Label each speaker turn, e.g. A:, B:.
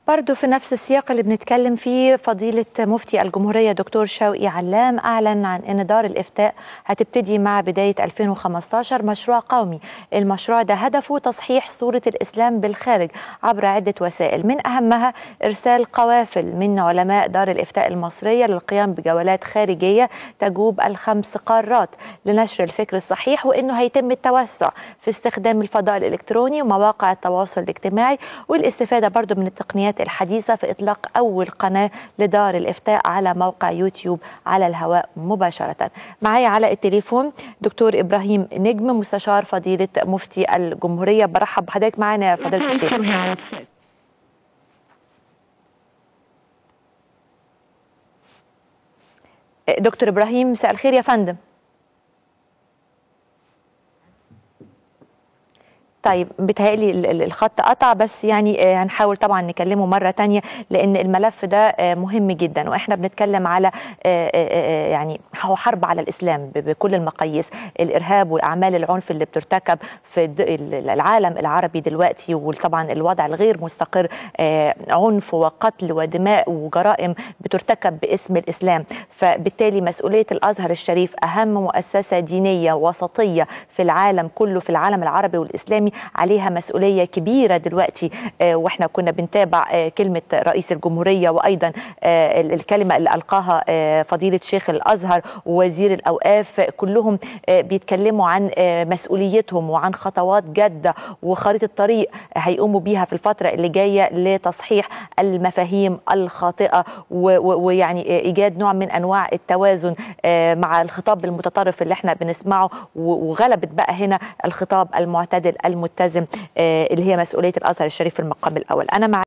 A: برضه في نفس السياق اللي بنتكلم فيه فضيلة مفتي الجمهورية دكتور شوقي علام أعلن عن أن دار الإفتاء هتبتدي مع بداية 2015 مشروع قومي المشروع ده هدفه تصحيح صورة الإسلام بالخارج عبر عدة وسائل من أهمها إرسال قوافل من علماء دار الإفتاء المصرية للقيام بجولات خارجية تجوب الخمس قارات لنشر الفكر الصحيح وأنه هيتم التوسع في استخدام الفضاء الإلكتروني ومواقع التواصل الاجتماعي والاستفادة برضه من التقنيات الحديثة في إطلاق أول قناة لدار الإفتاء على موقع يوتيوب على الهواء مباشرة معايا على التليفون دكتور إبراهيم نجم مستشار فضيلة مفتي الجمهورية برحب بحضرتك معانا يا فضيلة الشيخ دكتور إبراهيم مساء الخير يا فندم طيب بتهيألي الخط قطع بس يعني هنحاول طبعا نكلمه مرة تانية لأن الملف ده مهم جدا وإحنا بنتكلم على يعني هو حرب على الإسلام بكل المقاييس الإرهاب والأعمال العنف اللي بترتكب في العالم العربي دلوقتي وطبعا الوضع الغير مستقر عنف وقتل ودماء وجرائم بترتكب باسم الإسلام فبالتالي مسؤولية الأزهر الشريف أهم مؤسسة دينية وسطية في العالم كله في العالم العربي والإسلامي عليها مسؤوليه كبيره دلوقتي واحنا كنا بنتابع كلمه رئيس الجمهوريه وايضا الكلمه اللي القاها فضيله شيخ الازهر ووزير الاوقاف كلهم بيتكلموا عن مسؤوليتهم وعن خطوات جاده وخريطه طريق هيقوموا بيها في الفتره اللي جايه لتصحيح المفاهيم الخاطئه ويعني ايجاد نوع من انواع التوازن مع الخطاب المتطرف اللي احنا بنسمعه وغلبت بقى هنا الخطاب المعتدل المتزن اللي هي مسؤوليه الازهر الشريف في المقام الاول انا مع